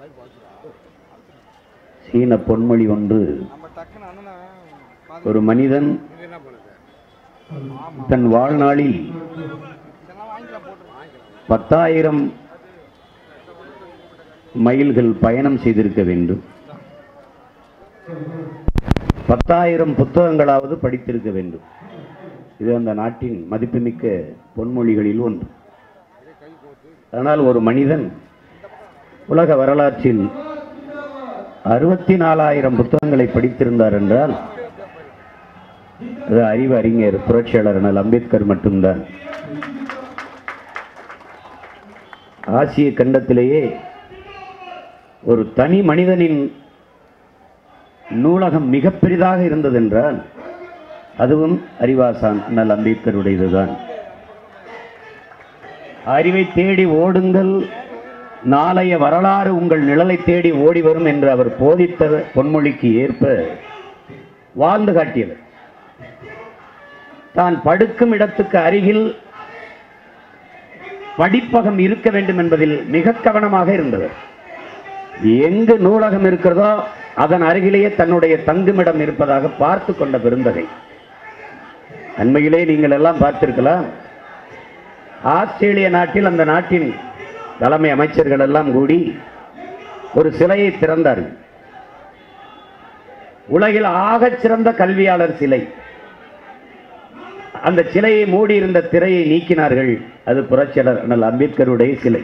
சீன பொன்மொழி ஒன்று நம்ம டக்குன்னு அண்ணனை ஒரு மனிதன் இது என்ன பண்ணுது தன் வாழ்நாளில் இதெல்லாம் வாங்கிக்கலாம் போட்டு வாங்கிக்கலாம் பத்தாயிரம் மைல்கள் பயணம் செய்திருக்க வேண்டும் பத்தாயிரம் புத்தகங்களாவது படித்திருக்க வேண்டும் இது அந்த நாட்டின் மதிப்புமிக்க பொன்மொழிகளில் ஒன்று ஆனால் ஒரு மனிதன் உலக வரலாற்றில் அறுபத்தி நாலாயிரம் புத்தகங்களை படித்திருந்தார் என்றால் அது அறிவு அறிஞர் புரட்சியாளர் அண்ணல் அம்பேத்கர் மட்டும்தான் ஆசிய கண்டத்திலேயே ஒரு தனி மனிதனின் நூலகம் மிக பெரிதாக இருந்ததென்றால் அதுவும் அறிவாசான் அண்ணல் அம்பேத்கருடையதுதான் அறிவை தேடி ஓடுங்கள் நாளைய வரலாறு உங்கள் நிழலை தேடி ஓடி வரும் என்று அவர் போதித்த பொன்மொழிக்கு ஏற்ப வாழ்ந்து காட்டியவர் தான் படுக்கும் இடத்துக்கு அருகில் படிப்பகம் இருக்க வேண்டும் என்பதில் மிக கவனமாக இருந்தவர் எங்கு நூலகம் இருக்கிறதோ அதன் அருகிலேயே தன்னுடைய தங்குமிடம் இருப்பதாக பார்த்து கொண்ட பெருந்தகை அண்மையிலே நீங்கள் எல்லாம் பார்த்திருக்கலாம் ஆஸ்திரேலிய நாட்டில் அந்த நாட்டின் தலைமை அமைச்சர்கள் எல்லாம் கூடி ஒரு சிலையை திறந்தார்கள் உலகில் ஆகச் சிறந்த கல்வியாளர் சிலை அந்த சிலையை மூடி இருந்த திரையை நீக்கினார்கள் அது புரட்சியாளர் அண்ணல் அம்பேத்கருடைய சிலை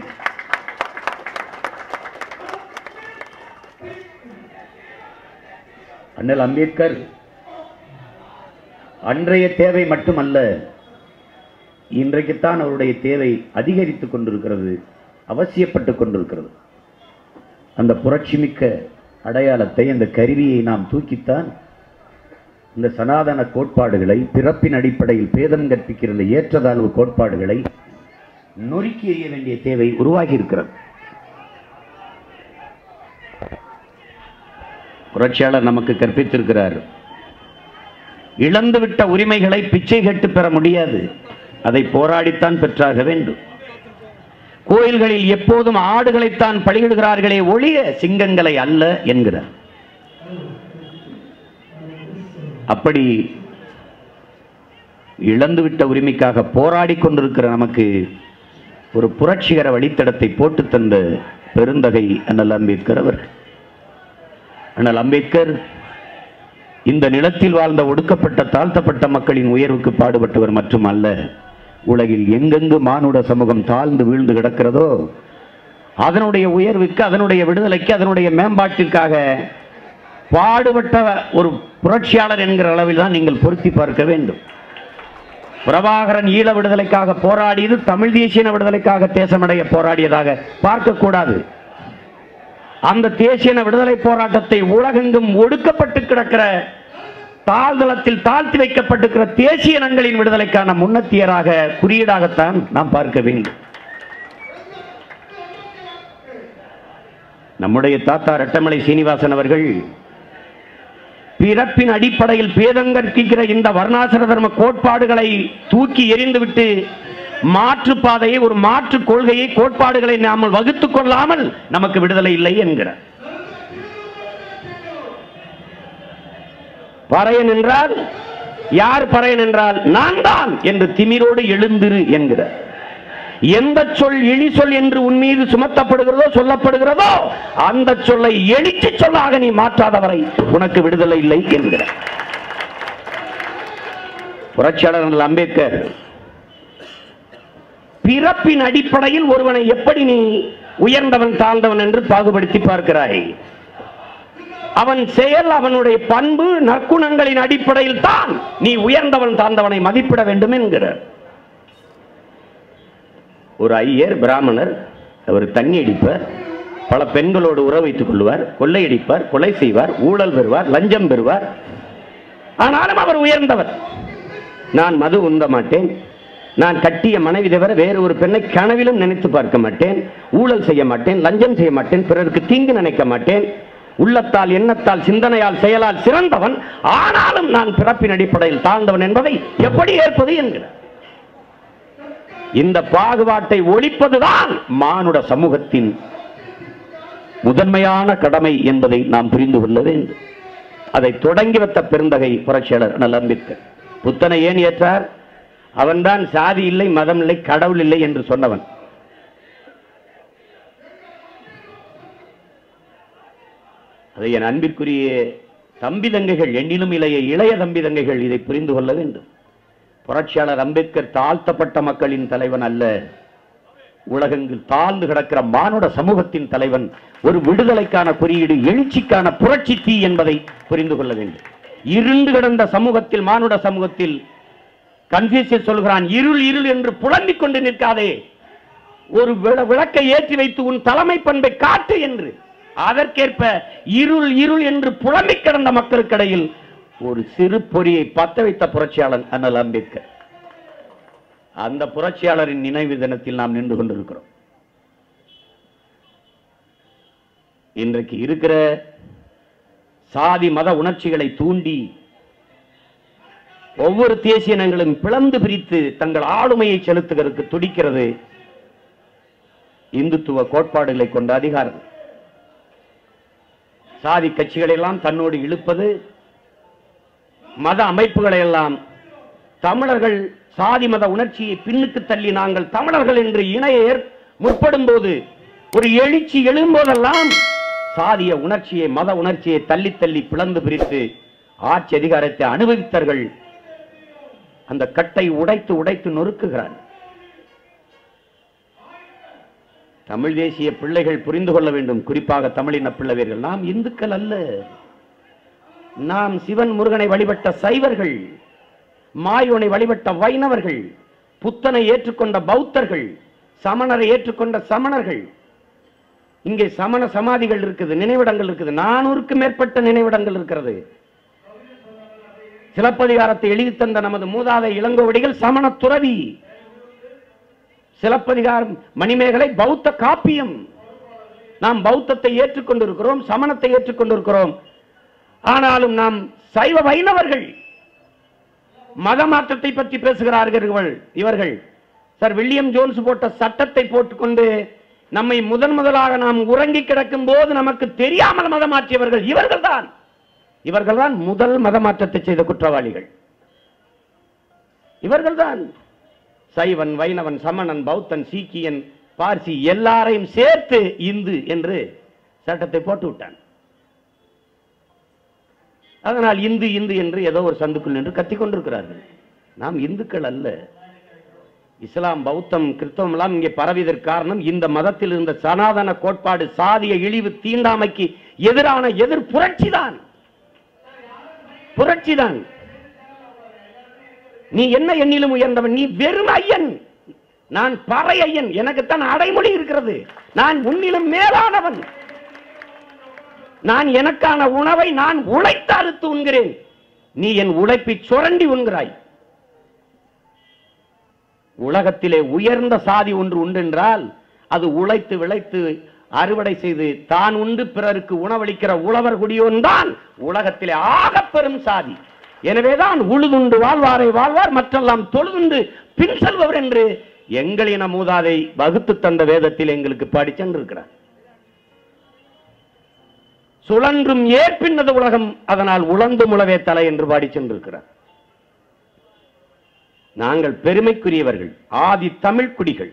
அண்ணல் அம்பேத்கர் அன்றைய தேவை மட்டுமல்ல இன்றைக்குத்தான் அவருடைய தேவை அதிகரித்துக் கொண்டிருக்கிறது அவசியப்பட்டு கொண்டிருக்கிறது அந்த புரட்சிமிக்க அடையாளத்தை அந்த கருவியை நாம் தூக்கித்தான் இந்த சனாதன கோட்பாடுகளை பிறப்பின் அடிப்படையில் பேதம் கற்பிக்கிற இந்த ஏற்றதாழ்வு கோட்பாடுகளை நொறுக்கி எறிய வேண்டிய தேவை உருவாகி இருக்கிறது புரட்சியாளர் நமக்கு கற்பித்திருக்கிறார் இழந்துவிட்ட உரிமைகளை பிச்சை கேட்டு பெற முடியாது அதை போராடித்தான் பெற்றாக வேண்டும் கோயில்களில் எப்போதும் ஆடுகளைத்தான் பலியிடுகிறார்களே ஒழிய சிங்கங்களை அல்ல என்கிறார் அப்படி இழந்துவிட்ட உரிமைக்காக போராடி கொண்டிருக்கிற நமக்கு ஒரு புரட்சிகர வழித்தடத்தை போட்டு தந்த பெருந்தகை அண்ணல் அம்பேத்கர் அவர் அண்ணல் அம்பேத்கர் இந்த நிலத்தில் வாழ்ந்த ஒடுக்கப்பட்ட தாழ்த்தப்பட்ட மக்களின் உயர்வுக்கு பாடுபட்டவர் மட்டுமல்ல உலகில் எங்கெங்கு மானுட சமூகம் தாழ்ந்து வீழ்ந்து கிடக்கிறதோ அதனுடைய உயர்வுக்கு அதனுடைய விடுதலைக்கு அதனுடைய மேம்பாட்டிற்காக பாடுபட்ட ஒரு புரட்சியாளர் என்கிற அளவில் தான் நீங்கள் பொருத்தி பார்க்க வேண்டும் பிரபாகரன் ஈழ விடுதலைக்காக போராடியது தமிழ் தேசிய விடுதலைக்காக தேசமடைய போராடியதாக பார்க்கக்கூடாது அந்த தேசிய விடுதலை போராட்டத்தை உலகெங்கும் ஒடுக்கப்பட்டு கிடக்கிற தாழ்தளத்தில் தாழ்த்தி வைக்கப்பட்டிருக்கிற தேசிய இனங்களின் விடுதலைக்கான முன்னத்தியராக குறியீடாகத்தான் நாம் பார்க்க வேண்டும் நம்முடைய தாத்தா ரெட்டமலை சீனிவாசன் அவர்கள் பிறப்பின் அடிப்படையில் பேதங்கற்கிற இந்த வர்ணாசிர தர்ம கோட்பாடுகளை தூக்கி எறிந்துவிட்டு மாற்று பாதையை ஒரு மாற்று கொள்கையை கோட்பாடுகளை நாம் வகுத்துக் கொள்ளாமல் நமக்கு விடுதலை இல்லை என்கிறார் பறையன் என்றால் யார் பறையன் என்றால் நான் தான் என்று திமிரோடு எழுந்திரு என்கிறார் எந்த சொல் இழி சொல் என்று உன் மீது சுமத்தப்படுகிறதோ சொல்லப்படுகிறதோ அந்த சொல்லை எழுச்சி சொல்லாக நீ மாற்றாதவரை உனக்கு விடுதலை இல்லை என்கிறார் புரட்சியாளர் அண்ணல் அம்பேத்கர் பிறப்பின் அடிப்படையில் ஒருவனை எப்படி நீ உயர்ந்தவன் தாழ்ந்தவன் என்று பாகுபடுத்தி பார்க்கிறாய் அவன் செயல் அவனுடைய பண்பு நற்குணங்களின் அடிப்படையில் தான் நீ உயர்ந்தவன் தாழ்ந்தவனை மதிப்பிட வேண்டும் என்கிறார் ஒரு ஐயர் பிராமணர் அவர் தண்ணி அடிப்பார் பல பெண்களோடு உறவு வைத்துக் கொள்வார் கொள்ளையடிப்பார் கொலை செய்வார் ஊழல் பெறுவார் லஞ்சம் பெறுவார் ஆனாலும் அவர் உயர்ந்தவர் நான் மது உந்த மாட்டேன் நான் கட்டிய மனைவி தவிர வேறு ஒரு பெண்ணை கனவிலும் நினைத்து பார்க்க மாட்டேன் ஊழல் செய்ய மாட்டேன் லஞ்சம் செய்ய மாட்டேன் பிறருக்கு தீங்கு நினைக்க மாட்டேன் உள்ளத்தால் எண்ணத்தால் சிந்தனையால் செயலால் சிறந்தவன் ஆனாலும் நான் பிறப்பின் அடிப்படையில் தாழ்ந்தவன் என்பதை எப்படி ஏற்பது என்கிறார் இந்த பாகுபாட்டை ஒழிப்பதுதான் மானுட சமூகத்தின் முதன்மையான கடமை என்பதை நாம் புரிந்து கொள்ள வேண்டும் அதை தொடங்கி வைத்த பெருந்தகை புரட்சியாளர் அண்ணல் அம்பேத்கர் புத்தனை ஏன் ஏற்றார் அவன்தான் சாதி இல்லை மதம் இல்லை கடவுள் இல்லை என்று சொன்னவன் அதை என் அன்பிற்குரிய தம்பி தங்கைகள் எண்ணிலும் இளைய இளைய தம்பி தங்கைகள் இதை புரிந்து கொள்ள வேண்டும் புரட்சியாளர் அம்பேத்கர் தாழ்த்தப்பட்ட மக்களின் தலைவன் அல்ல உலகெங்கில் தாழ்ந்து கிடக்கிற மானுட சமூகத்தின் தலைவன் ஒரு விடுதலைக்கான குறியீடு எழுச்சிக்கான புரட்சி தீ என்பதை புரிந்து கொள்ள வேண்டும் இருண்டு கிடந்த சமூகத்தில் மானுட சமூகத்தில் கன்ஃபியூசியஸ் சொல்கிறான் இருள் இருள் என்று புலம்பிக் கொண்டு நிற்காதே ஒரு விள- விளக்கை ஏற்றி வைத்து உன் தலைமை பண்பை காட்டு என்று அதற்கேற்ப இருள் இருள் என்று புலம்பிக் கிடந்த மக்களுக்கிடையில் ஒரு சிறு பொறியை பத்த வைத்த புரட்சியாளன் அண்ணல் அம்பேத்கர் அந்த புரட்சியாளரின் நினைவு தினத்தில் நாம் நின்று கொண்டிருக்கிறோம் இன்றைக்கு இருக்கிற சாதி மத உணர்ச்சிகளை தூண்டி ஒவ்வொரு தேசிய இனங்களும் பிளந்து பிரித்து தங்கள் ஆளுமையை செலுத்துகிறதுக்கு துடிக்கிறது இந்துத்துவ கோட்பாடுகளை கொண்ட அதிகாரம் சாதி கட்சிகளை எல்லாம் தன்னோடு இழுப்பது மத அமைப்புகளை எல்லாம் தமிழர்கள் சாதி மத உணர்ச்சியை பின்னுக்கு தள்ளி நாங்கள் தமிழர்கள் என்று இணையர் முற்படும் போது ஒரு எழுச்சி எழும்போதெல்லாம் சாதிய உணர்ச்சியை மத உணர்ச்சியை தள்ளி தள்ளி பிளந்து பிரித்து ஆட்சி அதிகாரத்தை அனுபவித்தார்கள் அந்த கட்டை உடைத்து உடைத்து நொறுக்குகிறார் தமிழ் தேசிய பிள்ளைகள் புரிந்து கொள்ள வேண்டும் குறிப்பாக தமிழின பிள்ளைவர்கள் நாம் இந்துக்கள் அல்ல நாம் சிவன் முருகனை வழிபட்ட சைவர்கள் மாயோனை வழிபட்ட வைணவர்கள் புத்தனை ஏற்றுக்கொண்ட பௌத்தர்கள் சமணரை ஏற்றுக்கொண்ட சமணர்கள் இங்கே சமண சமாதிகள் இருக்குது நினைவிடங்கள் இருக்குது நானூறுக்கு மேற்பட்ட நினைவிடங்கள் இருக்கிறது சிலப்பதிகாரத்தை எழுதி தந்த நமது மூதாதை இளங்கோவடிகள் சமண துறவி சிலப்பதிகாரம் மணிமேகலை பௌத்த காப்பியம் நாம் பௌத்தத்தை ஏற்றுக்கொண்டிருக்கிறோம் சமணத்தை ஏற்றுக்கொண்டிருக்கிறோம் ஆனாலும் நாம் சைவ வைணவர்கள் மத மாற்றத்தை பற்றி பேசுகிறார்கள் இவர்கள். இவர்கள் சார் வில்லியம் ஜோன்ஸ் போட்ட சட்டத்தை போட்டுக்கொண்டு நம்மை முதன் முதலாக நாம் உறங்கி கிடக்கும் போது நமக்கு தெரியாமல் மதம் மாற்றியவர்கள் இவர்கள்தான் இவர்கள்தான் முதல் மத மாற்றத்தை செய்த குற்றவாளிகள் இவர்கள்தான் சைவன் வைணவன் சமணன் பௌத்தன் சீக்கியன் பார்சி எல்லாரையும் சேர்த்து இந்து என்று சட்டத்தை போட்டு விட்டான் அதனால் இந்து இந்து என்று ஏதோ ஒரு சந்துக்குள் நின்று கத்திக் கொண்டிருக்கிறார்கள் நாம் இந்துக்கள் அல்ல இஸ்லாம் பௌத்தம் கிறிஸ்தவம் எல்லாம் இங்கே பரவியதற்கு காரணம் இந்த மதத்தில் இருந்த சனாதன கோட்பாடு சாதிய இழிவு தீண்டாமைக்கு எதிரான எதிர் புரட்சிதான் புரட்சிதான் நீ என்ன எண்ணிலும் உயர்ந்தவன் நீ வெறும் ஐயன் நான் பறை ஐயன் எனக்குத்தான் அடைமொழி இருக்கிறது நான் உன்னிலும் மேலானவன் நான் எனக்கான உணவை நான் உழைத்து அறுத்து உண்கிறேன் நீ என் உழைப்பை சுரண்டி உண்கிறாய் உலகத்திலே உயர்ந்த சாதி ஒன்று உண்டென்றால் அது உழைத்து விளைத்து அறுவடை செய்து தான் உண்டு பிறருக்கு உணவளிக்கிற உழவர் குடியோன் தான் உலகத்திலே ஆகப் பெரும் சாதி எனவேதான் உழுதுண்டு வாழ்வாரை வாழ்வார் மற்றெல்லாம் தொழுதுண்டு பின் செல்பவர் என்று எங்களின மூதாதை வகுத்து தந்த வேதத்தில் எங்களுக்கு பாடி சென்றிருக்கிறார் சுழன்றும் ஏற்பின்னது உலகம் அதனால் உழந்து முழவே தலை என்று பாடி சென்றிருக்கிறார் நாங்கள் பெருமைக்குரியவர்கள் ஆதி தமிழ் குடிகள்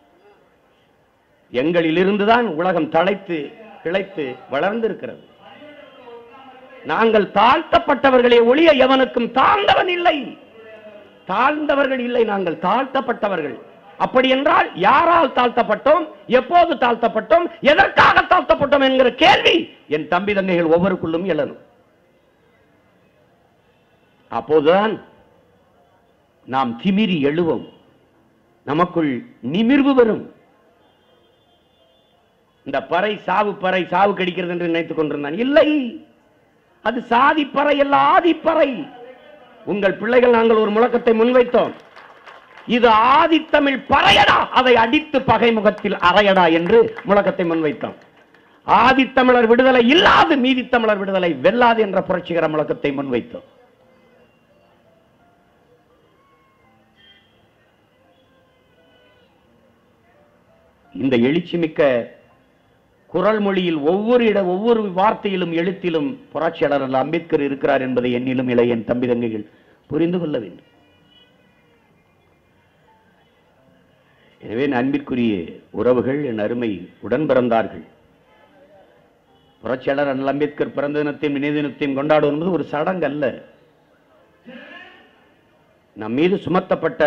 எங்களிலிருந்துதான் உலகம் தழைத்து கிளைத்து வளர்ந்திருக்கிறது நாங்கள் தாழ்த்தப்பட்டவர்களே ஒழிய எவனுக்கும் தாழ்ந்தவன் இல்லை தாழ்ந்தவர்கள் இல்லை நாங்கள் தாழ்த்தப்பட்டவர்கள் அப்படி என்றால் யாரால் தாழ்த்தப்பட்டோம் எப்போது தாழ்த்தப்பட்டோம் எதற்காக தாழ்த்தப்பட்டோம் என்கிற கேள்வி என் தம்பி தங்கைகள் ஒவ்வொருக்குள்ளும் எழணும் அப்போதுதான் நாம் திமிரி எழுவோம் நமக்குள் நிமிர்வு வரும் இந்த பறை சாவு பறை சாவு கடிக்கிறது என்று நினைத்துக் கொண்டிருந்தான் இல்லை அது சாதி பறை அல்ல ஆதிப்பறை உங்கள் பிள்ளைகள் நாங்கள் ஒரு முழக்கத்தை முன்வைத்தோம் இது ஆதித்தமிழ் பறையடா அதை அடித்து பகைமுகத்தில் அறையடா என்று முழக்கத்தை முன்வைத்தோம் ஆதித்தமிழர் விடுதலை இல்லாது மீதி தமிழர் விடுதலை வெல்லாது என்ற புரட்சிகர முழக்கத்தை முன்வைத்தோம் இந்த எழுச்சிமிக்க குரல் மொழியில் ஒவ்வொரு இட ஒவ்வொரு வார்த்தையிலும் எழுத்திலும் புரட்சியாளர் அண்ணல் அம்பேத்கர் இருக்கிறார் என்பதை என்னிலும் இளைய என் தம்பி தங்கைகள் புரிந்து கொள்ள வேண்டும் எனவே என் அன்பிற்குரிய உறவுகள் என் அருமை உடன் பிறந்தார்கள் புரட்சியாளர் அண்ணல் அம்பேத்கர் பிறந்த தினத்தையும் நினைவு தினத்தையும் கொண்டாடுவது என்பது ஒரு சடங்கு அல்ல நம் மீது சுமத்தப்பட்ட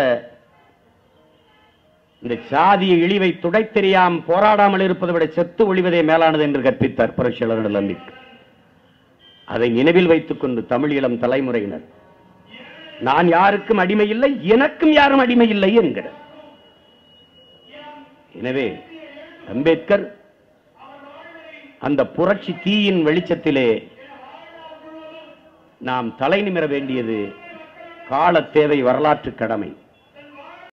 இந்த சாதிய இழிவை துடைத்தெறியாம் போராடாமல் இருப்பதை விட செத்து ஒழிவதே மேலானது என்று கற்பித்தார் புரட்சியாளர் அண்ணல் அம்பேத்கர் அதை நினைவில் வைத்துக் கொண்டு தமிழ் இளம் தலைமுறையினர் நான் யாருக்கும் அடிமை இல்லை எனக்கும் யாரும் அடிமை இல்லை என்கிறார் எனவே அம்பேத்கர் அந்த புரட்சி தீயின் வெளிச்சத்திலே நாம் தலை நிமிர வேண்டியது கால தேவை வரலாற்று கடமை